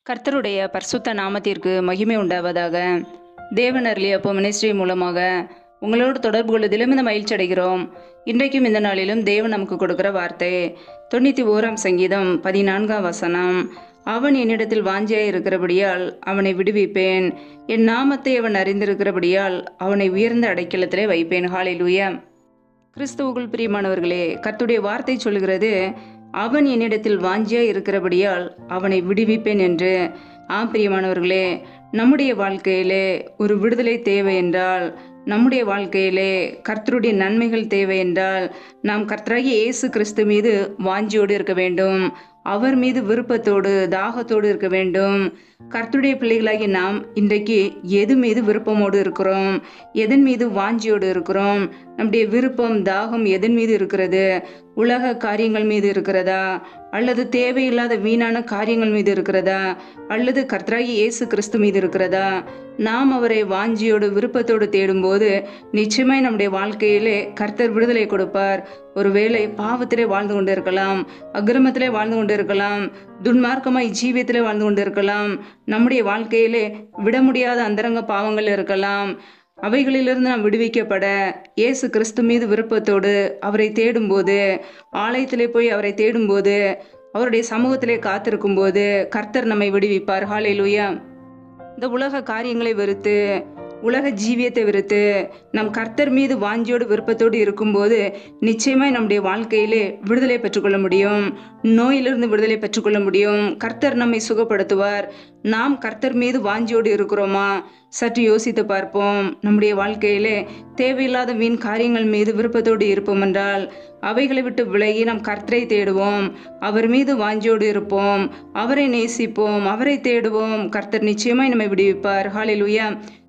கர்த்தருடைய பரிசுத்த நாமத்திற்கு மகிமை உண்டாவதாக தேவன் அருளிய அப்போ மினிஸ்ட்ரி மூலமாக உங்களோடு தொடர்பு கொள்வதிலும் இந்த மகிழ்ச்சி அடைகிறோம் இன்றைக்கும் இந்த நாளிலும் தேவன் நமக்கு கொடுக்கிற வார்த்தை தொண்ணூற்றி ஓராம் சங்கீதம் பதினான்காம் வசனம் அவன் என்னிடத்தில் வாஞ்சியாய் இருக்கிறபடியால் அவனை விடுவிப்பேன் என் நாமத்தை அவன் அறிந்திருக்கிறபடியால் அவனை உயர்ந்த அடைக்கலத்திலே வைப்பேன் ஹாலேலூயா கிறிஸ்துவுக்குள் பிரியமானவர்களே கர்த்துடைய வார்த்தை சொல்கிறது அவன் என்னிடத்தில் வாஞ்சியாய் இருக்கிறபடியால் அவனை விடுவிப்பேன் என்று ஆம் பிரியமானவர்களே நம்முடைய வாழ்க்கையிலே ஒரு விடுதலை தேவை என்றால் நம்முடைய வாழ்க்கையிலே கர்த்தருடைய நன்மைகள் தேவை என்றால் நாம் கர்த்தராகிய இயேசு கிறிஸ்து மீது வாஞ்சியோடு இருக்க வேண்டும் அவர் மீது விருப்பத்தோடு தாகத்தோடு இருக்க வேண்டும் கர்த்தருடைய பிள்ளைகளாகி நாம் இன்றைக்கு எது மீது விருப்பமோடு இருக்கிறோம் எதன் மீது வாஞ்சியோடு இருக்கிறோம் நம்முடைய விருப்பம் தாகம் எதன் மீது இருக்கிறது உலக காரியங்கள் மீது இருக்கிறதா அல்லது தேவையில்லாத வீணான காரியங்கள் மீது இருக்கிறதா அல்லது கர்த்தராகி இயேசு கிறிஸ்து மீது இருக்கிறதா நாம் அவரை வாஞ்சியோடு விருப்பத்தோடு தேடும்போது நிச்சயமாய் நம்முடைய வாழ்க்கையிலே கர்த்தர் விடுதலை கொடுப்பார் ஒருவேளை பாவத்திலே வாழ்ந்து கொண்டு இருக்கலாம் அக்கிரமத்திலே வாழ்ந்து கொண்டு இருக்கலாம் துன்மார்க்கமாய் ஜீவியத்திலே வாழ்ந்து கொண்டு இருக்கலாம் நம்முடைய வாழ்க்கையிலே விட முடியாத அந்தரங்க பாவங்கள் இருக்கலாம் அவைகளிலிருந்து நாம் விடுவிக்கப்பட இயேசு கிறிஸ்து மீது விருப்பத்தோடு அவரை தேடும்போது ஆலயத்திலே போய் அவரை தேடும்போது அவருடைய சமூகத்திலே காத்திருக்கும் போது கர்த்தர் நம்மை விடுவிப்பார் ஹாலேலூயா இந்த உலக காரியங்களை வெறுத்து உலக ஜீவியத்தை வெறுத்து நம் கர்த்தர் மீது வாஞ்சியோடு விருப்பத்தோடு இருக்கும்போது நிச்சயமாய் நம்முடைய வாழ்க்கையிலே விடுதலை பெற்றுக்கொள்ள முடியும் நோயிலிருந்து விடுதலை பெற்றுக்கொள்ள முடியும் கர்த்தர் நம்மை சுகப்படுத்துவார் நாம் கர்த்தர் மீது வாஞ்சியோடு இருக்கிறோமா சற்று யோசித்து பார்ப்போம் நம்முடைய வாழ்க்கையிலே தேவையில்லாத வீண் காரியங்கள் மீது விருப்பத்தோடு இருப்போம் என்றால் அவைகளை விட்டு விலகி நாம் கர்த்தரை தேடுவோம் அவர் மீது வாஞ்சியோடு இருப்போம் அவரை நேசிப்போம் அவரை தேடுவோம் கர்த்தர் நிச்சயமாய் நம்மை விடுவிப்பார் ஹாலேலூயா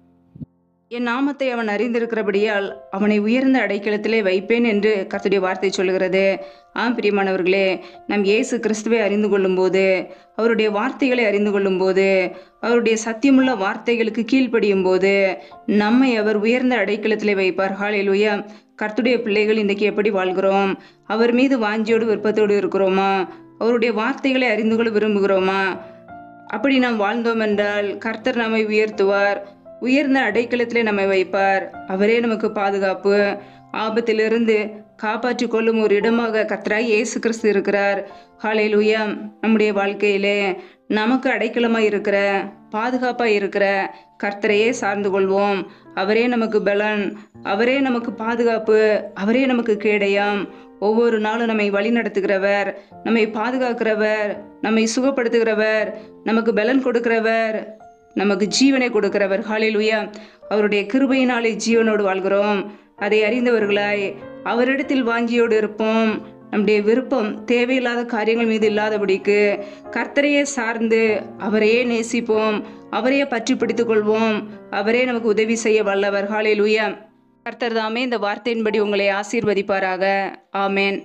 என் நாமத்தை அவன் அறிந்திருக்கிறபடியால் அவனை உயர்ந்த அடைக்கலத்திலே வைப்பேன் என்று கர்த்தருடைய வார்த்தை சொல்கிறது ஆம் பிரியமானவர்களே நம் இயேசு கிறிஸ்துவை அறிந்து கொள்ளும்போது அவருடைய வார்த்தைகளை அறிந்து கொள்ளும்போது அவருடைய சத்தியமுள்ள வார்த்தைகளுக்கு கீழ்ப்படியும் போது நம்மை அவர் உயர்ந்த அடைக்கலத்திலே வைப்பார் ஹாலேலூயா கர்த்துடைய பிள்ளைகள் இன்றைக்கு எப்படி வாழ்கிறோம் அவர் மீது வாஞ்சியோடு விருப்பத்தோடு இருக்கிறோமா அவருடைய வார்த்தைகளை அறிந்து கொள்ள விரும்புகிறோமா அப்படி நாம் வாழ்ந்தோம் என்றால் கர்த்தர் நம்மை உயர்த்துவார் உயர்ந்த அடைக்கலத்திலே நம்மை வைப்பார் அவரே நமக்கு பாதுகாப்பு ஆபத்திலிருந்து காப்பாற்றி கொள்ளும் ஒரு இடமாக கர்த்தராய் இயேசு கிறிஸ்து இருக்கிறார் ஹாலேலூயா நம்முடைய வாழ்க்கையிலே நமக்கு அடைக்கலமாக இருக்கிற பாதுகாப்பாக இருக்கிற கர்த்தரையே சார்ந்து கொள்வோம் அவரே நமக்கு பலன் அவரே நமக்கு பாதுகாப்பு அவரே நமக்கு கேடயம் ஒவ்வொரு நாளும் நம்மை வழி நடத்துகிறவர் நம்மை பாதுகாக்கிறவர் நம்மை சுகப்படுத்துகிறவர் நமக்கு பலன் கொடுக்கிறவர் நமக்கு ஜீவனை கொடுக்கிறவர் ஹாலேலுயா அவருடைய கிருபையினாலே ஜீவனோடு வாழ்கிறோம் அதை அறிந்தவர்களாய் அவரிடத்தில் வாஞ்சியோடு இருப்போம் நம்முடைய விருப்பம் தேவையில்லாத காரியங்கள் மீது இல்லாதபடிக்கு கர்த்தரையே சார்ந்து அவரையே நேசிப்போம் அவரையே பற்றி பிடித்துக் கொள்வோம் அவரே நமக்கு உதவி செய்ய வல்லவர் ஹாலேலுயா கர்த்தர் தாமே இந்த வார்த்தையின்படி உங்களை ஆசீர்வதிப்பாராக ஆமேன்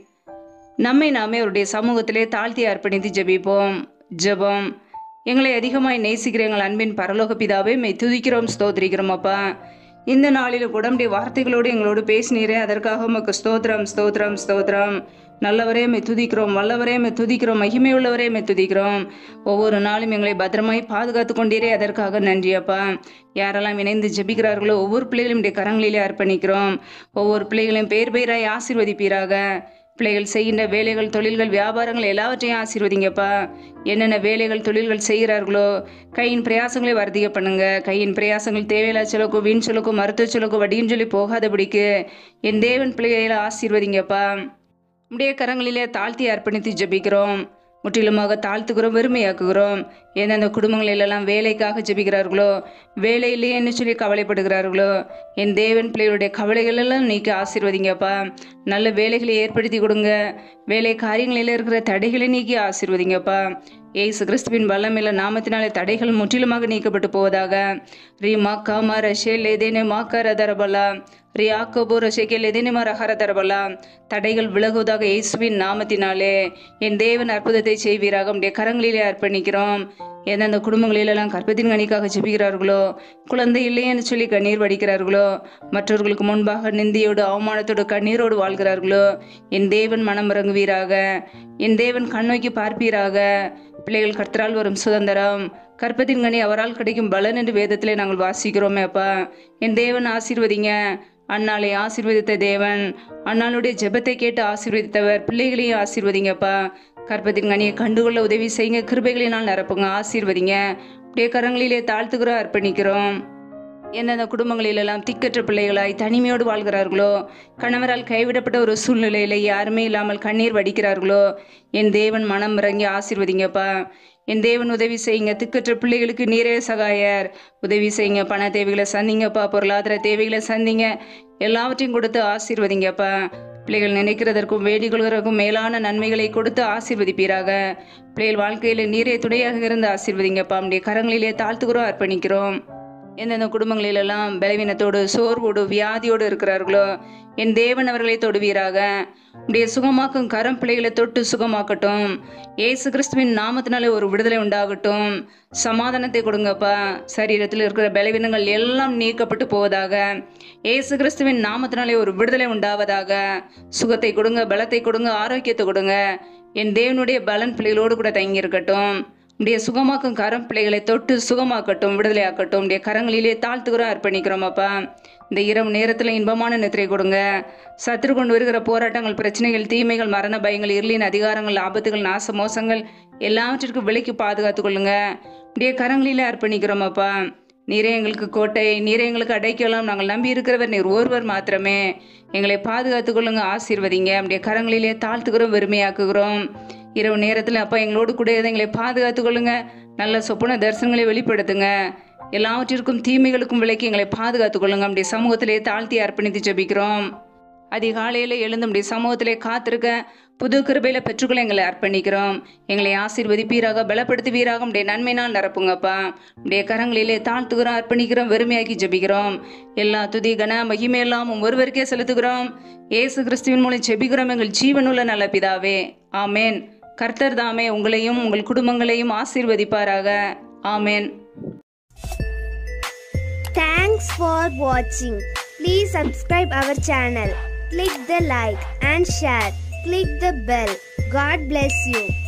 நம்மை நாமே அவருடைய சமூகத்திலே தாழ்த்தி அர்ப்பணித்து ஜெபிப்போம் ஜெபம் எங்களை அதிகமாய் நேசிக்கிற எங்கள் அன்பின் பரலோக பிதாவே மெய் துதிக்கிறோம் ஸ்தோத்திரிக்கிறோம் அப்பா இந்த நாளில் கூட நம்முடைய வார்த்தைகளோடு எங்களோடு பேசினீரே அதற்காக உமக்கு ஸ்தோத்திரம் ஸ்தோத்திரம் ஸ்தோத்திரம் நல்லவரே மெய் துதிக்கிறோம் வல்லவரே மெய் துதிக்கிறோம் மகிமையுள்ளவரே மெய் துதிக்கிறோம் ஒவ்வொரு நாளும் எங்களை பத்திரமாய் பாதுகாத்து கொண்டீரே அதற்காக நன்றி அப்பா யாரெல்லாம் இணைந்து ஜெபிக்கிறார்களோ ஒவ்வொரு பிள்ளைகளையும் உடைய கரங்களிலே அர்ப்பணிக்கிறோம் ஒவ்வொரு பிள்ளைகளையும் பேர் பெயராய் ஆசீர்வதிப்பீராக பிள்ளைகள் செய்கின்ற வேலைகள் தொழில்கள் வியாபாரங்கள் எல்லாவற்றையும் ஆசீர்வதிங்கப்பா என்னென்ன வேலைகள் தொழில்கள் செய்கிறார்களோ கையின் பிரயாசங்களை வர்த்திக பண்ணுங்க கையின் பிரயாசங்கள் தேவையில்லா செலவுக்கும் வீண் செலவுக்கும் மருத்துவ செலவுக்கும் வட்டியும் சொல்லி போகாதபடிக்கு என் தேவன் பிள்ளைகளை ஆசீர்வதிங்கப்பா உடைய கரங்களிலே தாழ்த்தி அர்ப்பணித்து ஜெபிக்கிறோம் முற்றிலுமாக தாழ்த்துகிறோம் வெறுமையாக்குகிறோம் எந்தெந்த குடும்பங்களிலெல்லாம் வேலைக்காக ஜெபிக்கிறார்களோ வேலை இல்லையேன்னு சொல்லி கவலைப்படுகிறார்களோ என் தேவன் பிள்ளைகளுடைய கவலைகள் எல்லாம் நீக்கி ஆசீர்வதிங்கப்பா நல்ல வேலைகளை ஏற்படுத்தி கொடுங்க வேலை காரியங்களில் இருக்கிற தடைகளை நீக்கி ஆசீர்வதிங்கப்பா ஏசு கிறிஸ்துவின் வல்லமில்ல நாமத்தினாலே தடைகள் முற்றிலுமாக நீக்கப்பட்டு போவதாக ரீ மாக்கா மார ஷேல் ஏதேனே மாக்கா ரதரபலா ரீ ஆக்கோபோ ரஷேகேல் ஏதேனே மார ஹரதரபலா தடைகள் விலகுவதாக இயேசுவின் நாமத்தினாலே என் தேவன் அற்புதத்தை செய்வீராக உடைய கரங்களிலே அர்ப்பணிக்கிறோம் எந்தெந்த குடும்பங்களிலெல்லாம் கர்ப்பத்தின் கணிக்காக ஜெபிக்கிறார்களோ குழந்தை இல்லையென்னு சொல்லி கண்ணீர் வடிக்கிறார்களோ மற்றவர்களுக்கு முன்பாக நிந்தியோடு அவமானத்தோடு கண்ணீரோடு வாழ்கிறார்களோ என் தேவன் மனம் இறங்குவீராக என் தேவன் கண்ணோக்கி பார்ப்பீராக பிள்ளைகள் கர்த்தரால் வரும் சுதந்திரம் கற்பத்தின் கனி அவரால் கிடைக்கும் பலன் என்று வேதத்திலே நாங்கள் வாசிக்கிறோமே அப்பா என் தேவன் ஆசீர்வதிங்க அன்னாளை ஆசீர்வதித்த தேவன் அன்னாளுடைய ஜெபத்தை கேட்டு ஆசீர்வதித்தவர் பிள்ளைகளையும் ஆசீர்வதிங்கப்பா கற்பத்தின் கனியை கண்டுகொள்ள உதவி செய்யுங்க கிருபைகளினால் நிரப்புங்க ஆசீர்வதிங்க அப்படியே கரங்களிலே தாழ்த்துக்கிறோம் அர்ப்பணிக்கிறோம் எந்தெந்த குடும்பங்களிலெல்லாம் திக்கற்ற பிள்ளைகளாய் தனிமையோடு வாழ்கிறார்களோ கணவரால் கைவிடப்பட்ட ஒரு சூழ்நிலையில யாருமே இல்லாமல் கண்ணீர் வடிக்கிறார்களோ என் தேவன் மனம் இறங்கி ஆசீர்வதிங்கப்பா என் தேவன் உதவி செய்யுங்க திக்கற்ற பிள்ளைகளுக்கு நீரே சகாயர் உதவி செய்யுங்க பண தேவைகளை சந்திங்கப்பா பொருளாதார தேவைகளை சந்திங்க எல்லாவற்றையும் கொடுத்து ஆசீர்வதிங்கப்பா பிள்ளைகள் நினைக்கிறதற்கும் வேண்டிக்கொள்கிறதுக்கும் மேலான நன்மைகளை கொடுத்து ஆசீர்வதிப்பீராக பிள்ளைகள் வாழ்க்கையில நீரே துணையாக இருந்து ஆசீர்வதிங்கப்பா நம்முடைய கரங்களிலே தாழ்த்துக்கிறோம் அர்ப்பணிக்கிறோம் எந்தெந்த குடும்பங்களிலெல்லாம் பலவீனத்தோடு சோர்வோடு வியாதியோடு இருக்கிறார்களோ என் தேவன் அவர்களை தொடுவீராக உடைய சுகமாக்கும் கரம் பிள்ளைகளை தொட்டு சுகமாக்கட்டும் ஏசு கிறிஸ்துவின் நாமத்தினாலே ஒரு விடுதலை உண்டாகட்டும் சமாதானத்தை கொடுங்கப்பா சரீரத்தில் இருக்கிற பலவீனங்கள் எல்லாம் நீக்கப்பட்டு போவதாக ஏசு கிறிஸ்துவின் நாமத்தினாலே ஒரு விடுதலை உண்டாவதாக சுகத்தை கொடுங்க பலத்தை கொடுங்க ஆரோக்கியத்தை கொடுங்க என் தேவனுடைய பலன் பிள்ளைகளோடு கூட தங்கி இருக்கட்டும் உடைய சுகமாக்கும் கரம் பிள்ளைகளை தொட்டு சுகமாக்கட்டும் விடுதலையாக்கட்டும் உடைய கரங்களிலே தாழ்த்துக்கிறோம் அர்ப்பணிக்கிறோம் அப்பா இந்த இரவு நேரத்தில் இன்பமான நித்திரை கொடுங்க சத்துரு கொண்டு வருகிற போராட்டங்கள் பிரச்சனைகள் தீமைகள் மரண பயங்கள் இருளின் அதிகாரங்கள் ஆபத்துகள் நாச மோசங்கள் எல்லாவற்றிற்கும் விலைக்கு பாதுகாத்து கொள்ளுங்க உடைய கரங்களிலே அர்ப்பணிக்கிறோம் அப்பா நீரே எங்களுக்கு கோட்டை நீரே எங்களுக்கு அடைக்கலாம் நாங்கள் நம்பி இருக்கிறவர் நீர் ஒருவர் மாத்திரமே எங்களை பாதுகாத்து கொள்ளுங்க ஆசீர்வதிங்க நம்முடைய கரங்களிலே தாழ்த்துக்கிறோம் வெறுமையாக்குகிறோம் இரவு நேரத்தில் அப்பா எங்களோடு கூட இருந்து எங்களை பாதுகாத்து கொள்ளுங்க நல்ல சொப்பன தரிசனங்களை வெளிப்படுத்துங்க எல்லாவற்றிற்கும் தீமைகளுக்கும் விலைக்கு எங்களை பாதுகாத்து கொள்ளுங்க நம்முடைய சமூகத்திலே தாழ்த்தி அர்ப்பணித்து ஜெபிக்கிறோம் அதிகாலையில் எழுந்து நம்முடைய சமூகத்திலே காத்திருக்க புது கிருபையில பெற்றுக்கொள்ள எங்களை அர்ப்பணிக்கிறோம் எங்களை ஆசீர்வதிப்பீராக பலப்படுத்துவீராக உடைய நன்மைனால் நிரப்புங்கப்பா உடைய கரங்களிலே தாழ்த்துகிறோம் அர்ப்பணிக்கிறோம் வெறுமையாக்கி ஜெபிக்கிறோம் எல்லா துதி கன மகிமையெல்லாம் உம் ஒருவருக்கே செலுத்துகிறோம் ஏசு கிறிஸ்துவின் மூலம் ஜெபிக்கிறோம் எங்கள் ஜீவனுள்ள நல்ல பிதாவே ஆமேன் கர்த்தர் தாமே உங்களையும் உங்கள் குடும்பங்களையும் ஆசீர்வதிப்பாராக ஆமேன் Thanks for watching. Please subscribe our channel. Click the like and share. Click the bell. God bless you.